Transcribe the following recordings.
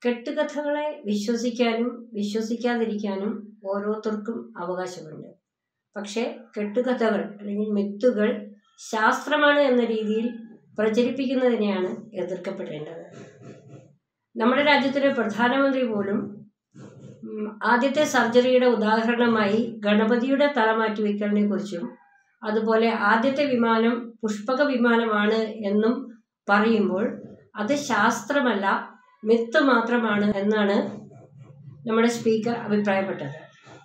കെട്ടുകഥകളെ വിശ്വസിക്കാനും വിശ്വസിക്കാതിരിക്കാനും ഓരോരുത്തർക്കും അവകാശമുണ്ട് പക്ഷേ കെട്ടുകഥകൾ അല്ലെങ്കിൽ മിത്തുകൾ ശാസ്ത്രമാണ് എന്ന രീതിയിൽ പ്രചരിപ്പിക്കുന്നതിനെയാണ് എതിർക്കപ്പെടേണ്ടത് നമ്മുടെ രാജ്യത്തിലെ പ്രധാനമന്ത്രി പോലും ഉം, ആദ്യത്തെ സർജറിയുടെ ഉദാഹരണമായി ഗണപതിയുടെ തല മാറ്റിവെക്കലിനെ കുറിച്ചും അതുപോലെ ആദ്യത്തെ വിമാനം പുഷ്പക വിമാനമാണ് എന്നും പറയുമ്പോൾ അത് ശാസ്ത്രമല്ല മിത്ത് മാത്രമാണ് എന്നാണ് നമ്മുടെ സ്പീക്കർ അഭിപ്രായപ്പെട്ടത്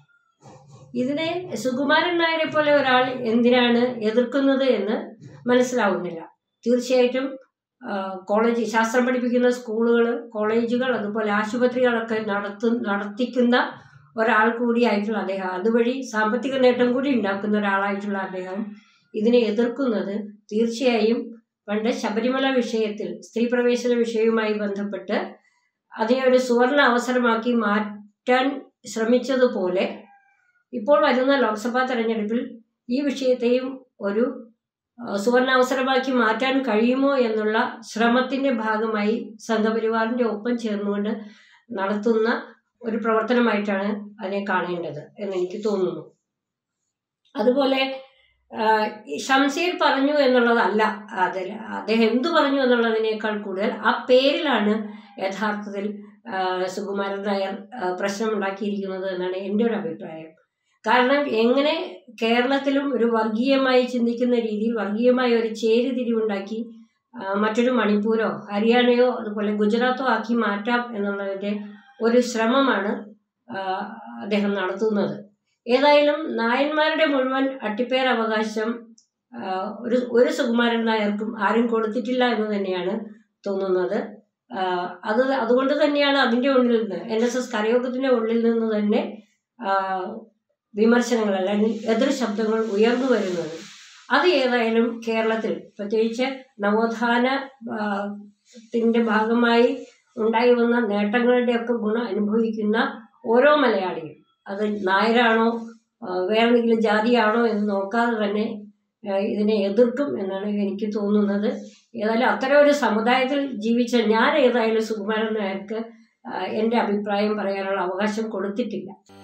ഇതിനെ സുകുമാരൻ നായരെ പോലെ ഒരാൾ എന്തിനാണ് എതിർക്കുന്നത് എന്ന് മനസ്സിലാവുന്നില്ല തീർച്ചയായിട്ടും ആ, കോളേജ് ശാസ്ത്രം പഠിപ്പിക്കുന്ന സ്കൂളുകൾ കോളേജുകൾ അതുപോലെ ആശുപത്രികളൊക്കെ നടത്തു നടത്തിക്കുന്ന ഒരാൾ കൂടിയായിട്ടുള്ള അദ്ദേഹം അതുവഴി സാമ്പത്തിക നേട്ടം കൂടി ഉണ്ടാക്കുന്ന ഒരാളായിട്ടുള്ള അദ്ദേഹം ഇതിനെ എതിർക്കുന്നത് തീർച്ചയായും പണ്ട് ശബരിമല വിഷയത്തിൽ സ്ത്രീ പ്രവേശന വിഷയവുമായി ബന്ധപ്പെട്ട് അതിനെ ഒരു സുവർണ അവസരമാക്കി മാറ്റാൻ ശ്രമിച്ചതുപോലെ ഇപ്പോൾ വരുന്ന ലോക്സഭാ തെരഞ്ഞെടുപ്പിൽ ഈ വിഷയത്തെയും ഒരു ആ, സുവർണാവസരമാക്കി മാറ്റാൻ കഴിയുമോ എന്നുള്ള ശ്രമത്തിന്റെ ഭാഗമായി സംഘപരിവാറിന്റെ ഒപ്പം ചേർന്നുകൊണ്ട് നടത്തുന്ന ഒരു പ്രവർത്തനമായിട്ടാണ് അതിനെ കാണേണ്ടത് എന്ന് എനിക്ക് തോന്നുന്നു അതുപോലെ ആ, ഈ ഷംസീർ പറഞ്ഞു എന്നുള്ളതല്ല അതിൽ അദ്ദേഹം എന്തു പറഞ്ഞു എന്നുള്ളതിനേക്കാൾ കൂടുതൽ ആ പേരിലാണ് യഥാർത്ഥത്തിൽ ആ, സുകുമാരൻ നായർ ആ, പ്രശ്നമുണ്ടാക്കിയിരിക്കുന്നത് എന്നാണ് എൻ്റെ ഒരു അഭിപ്രായം കാരണം എങ്ങനെ കേരളത്തിലും ഒരു വർഗീയമായി ചിന്തിക്കുന്ന രീതിയിൽ വർഗീയമായ ഒരു ചേരിതിരിവുണ്ടാക്കി ആ, മറ്റൊരു മണിപ്പൂരോ ഹരിയാനയോ അതുപോലെ ഗുജറാത്തോ ആക്കി മാറ്റാം എന്നുള്ളതിൻ്റെ ഒരു ശ്രമമാണ് ആ, അദ്ദേഹം നടത്തുന്നത് ഏതായാലും നായന്മാരുടെ മുഴുവൻ അട്ടിപ്പേർ അവകാശം ആ, ഒരു ഒരു സുകുമാരൻ നായർക്കും ആരും കൊടുത്തിട്ടില്ല എന്ന് തന്നെയാണ് തോന്നുന്നത് ആ, അത് അതുകൊണ്ട് തന്നെയാണ് അതിൻ്റെ ഉള്ളിൽ നിന്ന് എൻ എസ് എസ് കരയോഗത്തിൻ്റെ ഉള്ളിൽ നിന്ന് തന്നെ ആ, വിമർശനങ്ങൾ അല്ലെങ്കിൽ എതിർ ശബ്ദങ്ങൾ ഉയർന്നു വരുന്നത് അത് ഏതായാലും കേരളത്തിൽ പ്രത്യേകിച്ച് നവോത്ഥാന ആ, ത്തിന്റെ ഭാഗമായി ഉണ്ടായി വന്ന നേട്ടങ്ങളുടെയൊക്കെ ഗുണം അനുഭവിക്കുന്ന ഓരോ മലയാളിയും അത് നായരാണോ ആ, വേറെന്തെങ്കിലും ജാതിയാണോ എന്ന് നോക്കാതെ തന്നെ ആ, ഇതിനെ എതിർക്കും എന്നാണ് എനിക്ക് തോന്നുന്നത് ഏതായാലും അത്തരം ഒരു സമുദായത്തിൽ ജീവിച്ച ഞാൻ ഏതായാലും സുകുമാരൻ നായർക്ക് ആ, എൻ്റെ അഭിപ്രായം പറയാനുള്ള അവകാശം കൊടുത്തിട്ടില്ല